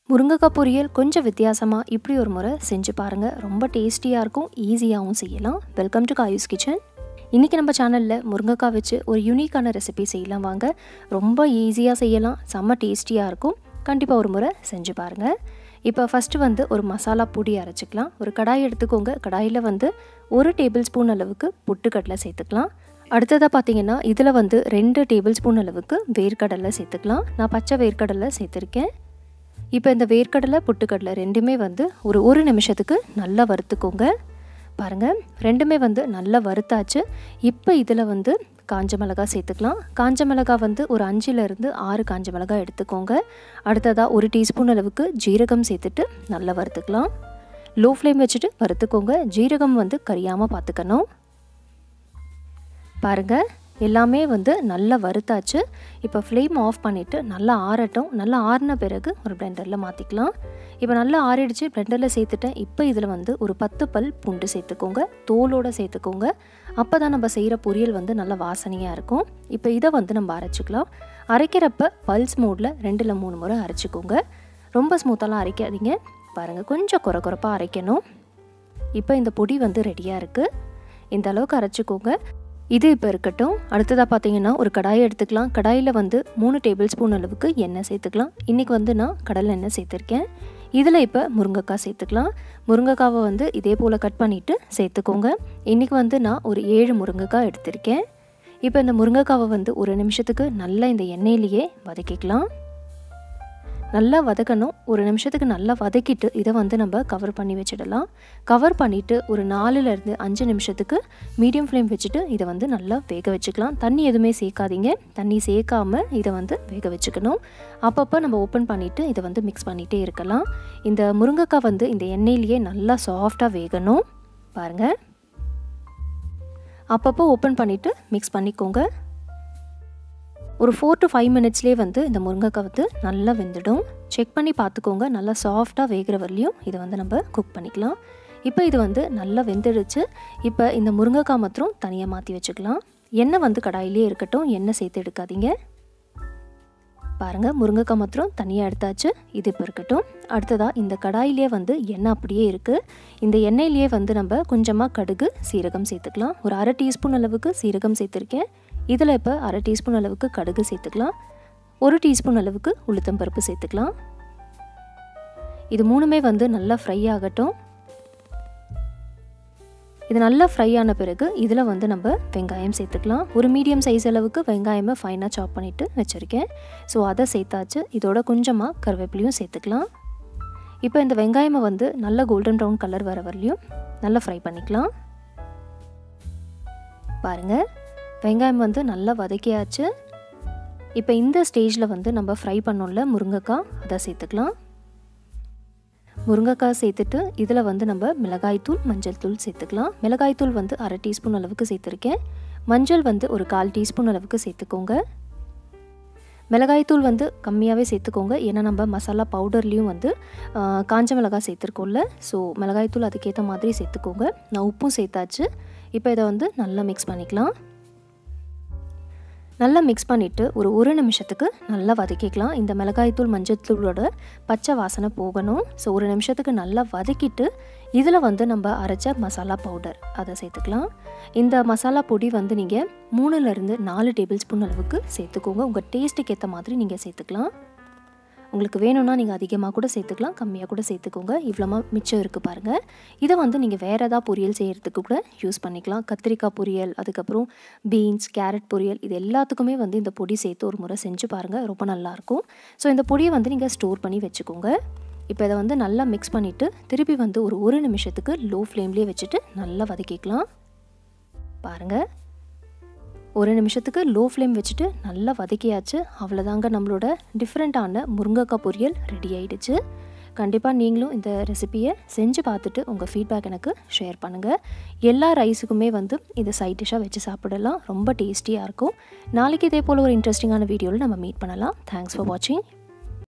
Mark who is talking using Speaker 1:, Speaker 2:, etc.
Speaker 1: முருங்கைக்காய் பொரியல் கொஞ்சம் வித்தியாசமாக இப்படி ஒரு முறை செஞ்சு பாருங்கள் ரொம்ப டேஸ்டியாக இருக்கும் ஈஸியாகவும் செய்யலாம் வெல்கம் டு காயூஸ் கிச்சன் இன்றைக்கி நம்ம சேனலில் முருங்கைக்காய் வச்சு ஒரு யூனிக்கான ரெசிபி செய்யலாம் வாங்க ரொம்ப ஈஸியாக செய்யலாம் செம்ம டேஸ்டியாக இருக்கும் கண்டிப்பாக ஒரு முறை செஞ்சு பாருங்கள் இப்போ ஃபஸ்ட்டு வந்து ஒரு மசாலா பொடி அரைச்சிக்கலாம் ஒரு கடாய் எடுத்துக்கோங்க கடாயில் வந்து ஒரு டேபிள் ஸ்பூன் அளவுக்கு புட்டுக்கடலை சேர்த்துக்கலாம் அடுத்ததாக பார்த்தீங்கன்னா இதில் வந்து ரெண்டு டேபிள் ஸ்பூன் அளவுக்கு வேர்க்கடலை சேர்த்துக்கலாம் நான் பச்சை வேர்க்கடலை சேர்த்துருக்கேன் இப்போ இந்த வேர்க்கடலை புட்டுக்கடலை ரெண்டுமே வந்து ஒரு ஒரு நிமிஷத்துக்கு நல்லா வறுத்துக்கோங்க பாருங்கள் ரெண்டுமே வந்து நல்லா வறுத்தாச்சு இப்போ இதில் வந்து காஞ்ச மிளகாய் சேர்த்துக்கலாம் காஞ்ச மிளகாய் வந்து ஒரு அஞ்சுலேருந்து ஆறு காஞ்ச மிளகாய் எடுத்துக்கோங்க அடுத்ததாக ஒரு டீஸ்பூன் அளவுக்கு ஜீரகம் சேர்த்துட்டு நல்லா வறுத்துக்கலாம் லோ ஃப்ளேம் வச்சுட்டு வறுத்துக்கோங்க ஜீரகம் வந்து கரியாமல் பார்த்துக்கணும் பாருங்கள் எல்லாமே வந்து நல்லா வறுத்தாச்சு இப்போ ஃப்ளேம் ஆஃப் பண்ணிவிட்டு நல்லா ஆறட்டும் நல்லா ஆறின பிறகு ஒரு பிளெண்டரில் மாற்றிக்கலாம் இப்போ நல்லா ஆறிடுச்சு பிளெண்டரில் சேர்த்துட்டேன் இப்போ இதில் வந்து ஒரு பத்து பல் பூண்டு சேர்த்துக்கோங்க தோலோடு சேர்த்துக்கோங்க அப்போ தான் நம்ம செய்கிற பொரியல் வந்து நல்லா வாசனையாக இருக்கும் இப்போ இதை வந்து நம்ம அரைச்சிக்கலாம் அரைக்கிறப்ப பல்ஸ் மோடில் ரெண்டில் மூணு முறை அரைச்சிக்கோங்க ரொம்ப ஸ்மூத்தாலாம் அரைக்காதீங்க பாருங்கள் கொஞ்சம் குறை குறைப்பாக அரைக்கணும் இப்போ இந்த பொடி வந்து ரெடியாக இருக்குது இந்த அளவுக்கு அரைச்சிக்கோங்க இது இப்போ இருக்கட்டும் அடுத்ததாக பார்த்தீங்கன்னா ஒரு கடாயை எடுத்துக்கலாம் கடாயில் வந்து மூணு டேபிள் ஸ்பூன் அளவுக்கு எண்ணெய் சேர்த்துக்கலாம் இன்றைக்கி வந்து நான் கடலை எண்ணெய் சேர்த்துருக்கேன் இதில் இப்போ முருங்கைக்காய் சேர்த்துக்கலாம் முருங்கைக்காவை வந்து இதே போல் கட் பண்ணிவிட்டு சேர்த்துக்கோங்க இன்றைக்கி வந்து நான் ஒரு ஏழு முருங்கைக்காய் எடுத்திருக்கேன் இப்போ இந்த முருங்கைக்காவை வந்து ஒரு நிமிஷத்துக்கு நல்லா இந்த எண்ணெயிலேயே வதக்கிக்கலாம் நல்லா வதக்கணும் ஒரு நிமிஷத்துக்கு நல்லா வதக்கிட்டு இதை வந்து நம்ம கவர் பண்ணி வச்சிடலாம் கவர் பண்ணிவிட்டு ஒரு நாலுலேருந்து அஞ்சு நிமிஷத்துக்கு மீடியம் ஃப்ளேம் வச்சுட்டு இதை வந்து நல்லா வேக வச்சுக்கலாம் தண்ணி எதுவுமே சேர்க்காதீங்க தண்ணி சேர்க்காமல் இதை வந்து வேக வச்சுக்கணும் அப்பப்போ நம்ம ஓப்பன் பண்ணிவிட்டு இதை வந்து மிக்ஸ் பண்ணிகிட்டே இருக்கலாம் இந்த முருங்கைக்காய் வந்து இந்த எண்ணெயிலேயே நல்லா சாஃப்டாக வேகணும் பாருங்கள் அப்பப்போ ஓப்பன் பண்ணிவிட்டு மிக்ஸ் பண்ணிக்கோங்க ஒரு ஃபோர் டு ஃபைவ் மினிட்ஸ்லேயே வந்து இந்த முருங்கைக்காய் வந்து நல்லா வெந்துடும் செக் பண்ணி பார்த்துக்கோங்க நல்லா சாஃப்டாக வேகிற வரலையும் இதை வந்து நம்ம குக் பண்ணிக்கலாம் இப்போ இது வந்து நல்லா வெந்துடுச்சு இப்போ இந்த முருங்கைக்காய் மாத்திரம் தனியாக மாற்றி வச்சுக்கலாம் எண்ணெய் வந்து கடாயிலே இருக்கட்டும் எண்ணெய் சேர்த்து எடுக்காதீங்க பாருங்கள் முருங்கைக்காய் மாத்திரம் தனியாக எடுத்தாச்சு இது இப்போ இருக்கட்டும் அடுத்ததாக இந்த கடாயிலே வந்து எண்ணெய் அப்படியே இருக்குது இந்த எண்ணெயிலேயே வந்து நம்ம கொஞ்சமாக கடுகு சீரகம் சேர்த்துக்கலாம் ஒரு அரை டீஸ்பூன் அளவுக்கு சீரகம் சேர்த்துருக்கேன் இதில் இப்போ அரை டீஸ்பூன் அளவுக்கு கடுகு சேர்த்துக்கலாம் ஒரு டீஸ்பூன் அளவுக்கு உளுத்தம் பருப்பு சேர்த்துக்கலாம் இது மூணுமே வந்து நல்லா ஃப்ரை ஆகட்டும் இது நல்லா ஃப்ரை ஆன பிறகு இதில் வந்து நம்ம வெங்காயம் சேர்த்துக்கலாம் ஒரு மீடியம் சைஸ் அளவுக்கு வெங்காயமை ஃபைனாக சாப் பண்ணிவிட்டு வச்சுருக்கேன் ஸோ அதை சேர்த்தாச்சு இதோட கொஞ்சமாக கருவேப்பிலையும் சேர்த்துக்கலாம் இப்போ இந்த வெங்காயமை வந்து நல்ல கோல்டன் ப்ரௌன் கலர் வர வரலையும் நல்லா ஃப்ரை பண்ணிக்கலாம் பாருங்கள் வெங்காயம் வந்து நல்லா வதக்கியாச்சு இப்போ இந்த ஸ்டேஜில் வந்து நம்ம ஃப்ரை பண்ணோம்ல முருங்கைக்காய் அதை சேர்த்துக்கலாம் முருங்கைக்காய் சேர்த்துட்டு இதில் வந்து நம்ம மிளகாய்த்தூள் மஞ்சள் தூள் சேர்த்துக்கலாம் மிளகாய்த்தூள் வந்து அரை டீஸ்பூன் அளவுக்கு சேர்த்துருக்கேன் மஞ்சள் வந்து ஒரு கால் டீஸ்பூன் அளவுக்கு சேர்த்துக்கோங்க மிளகாய்த்தூள் வந்து கம்மியாகவே சேர்த்துக்கோங்க ஏன்னா நம்ம மசாலா பவுடர்லேயும் வந்து காஞ்ச மிளகாய் சேர்த்துருக்கோம்ல ஸோ மிளகாய்த்தூள் அதுக்கேற்ற மாதிரி சேர்த்துக்கோங்க நான் உப்பும் சேர்த்தாச்சு இப்போ இதை வந்து நல்லா மிக்ஸ் பண்ணிக்கலாம் நல்லா மிக்ஸ் பண்ணிவிட்டு ஒரு ஒரு நிமிஷத்துக்கு நல்லா வதக்கிக்கலாம் இந்த மிளகாய்த்தூள் மஞ்சத்தூளோட பச்சை வாசனை போகணும் ஸோ ஒரு நிமிஷத்துக்கு நல்லா வதக்கிட்டு இதில் வந்து நம்ம அரைச்ச மசாலா பவுடர் அதை சேர்த்துக்கலாம் இந்த மசாலா பொடி வந்து நீங்கள் மூணுலேருந்து நாலு டேபிள் ஸ்பூன் அளவுக்கு சேர்த்துக்கோங்க உங்கள் டேஸ்ட்டுக்கு ஏற்ற மாதிரி நீங்கள் சேர்த்துக்கலாம் உங்களுக்கு வேணும்னா நீங்கள் அதிகமாக கூட சேர்த்துக்கலாம் கம்மியாக கூட சேர்த்துக்கோங்க இவ்வளோமா மிச்சம் இருக்குது பாருங்கள் இதை வந்து நீங்கள் வேறு ஏதாவது பொரியல் செய்கிறதுக்கு கூட யூஸ் பண்ணிக்கலாம் கத்திரிக்காய் பொரியல் அதுக்கப்புறம் பீன்ஸ் கேரட் பொரியல் இது எல்லாத்துக்குமே வந்து இந்த பொடி சேர்த்து ஒரு முறை செஞ்சு பாருங்கள் ரொம்ப நல்லாயிருக்கும் ஸோ இந்த பொடியை வந்து நீங்கள் ஸ்டோர் பண்ணி வச்சுக்கோங்க இப்போ இதை வந்து நல்லா மிக்ஸ் பண்ணிவிட்டு திருப்பி வந்து ஒரு ஒரு நிமிஷத்துக்கு லோ ஃப்ளேம்லேயே வச்சுட்டு நல்லா வதக்கிக்கலாம் பாருங்கள் ஒரு நிமிஷத்துக்கு லோ ஃப்ளேம் வச்சுட்டு நல்லா வதக்கியாச்சு அவ்வளோதாங்க நம்மளோட டிஃப்ரெண்ட்டான முருங்கைக்காய் பொரியல் ரெடி ஆயிடுச்சு கண்டிப்பாக நீங்களும் இந்த ரெசிப்பியை செஞ்சு பார்த்துட்டு உங்கள் ஃபீட்பேக் எனக்கு ஷேர் பண்ணுங்கள் எல்லா ரைஸுக்குமே வந்து இது சைட் டிஷ்ஷாக வச்சு சாப்பிடலாம் ரொம்ப டேஸ்டியாக இருக்கும் நாளைக்கு இதே போல் ஒரு இன்ட்ரெஸ்டிங்கான வீடியோவில் நம்ம மீட் பண்ணலாம் தேங்க்ஸ் ஃபார் வாட்சிங்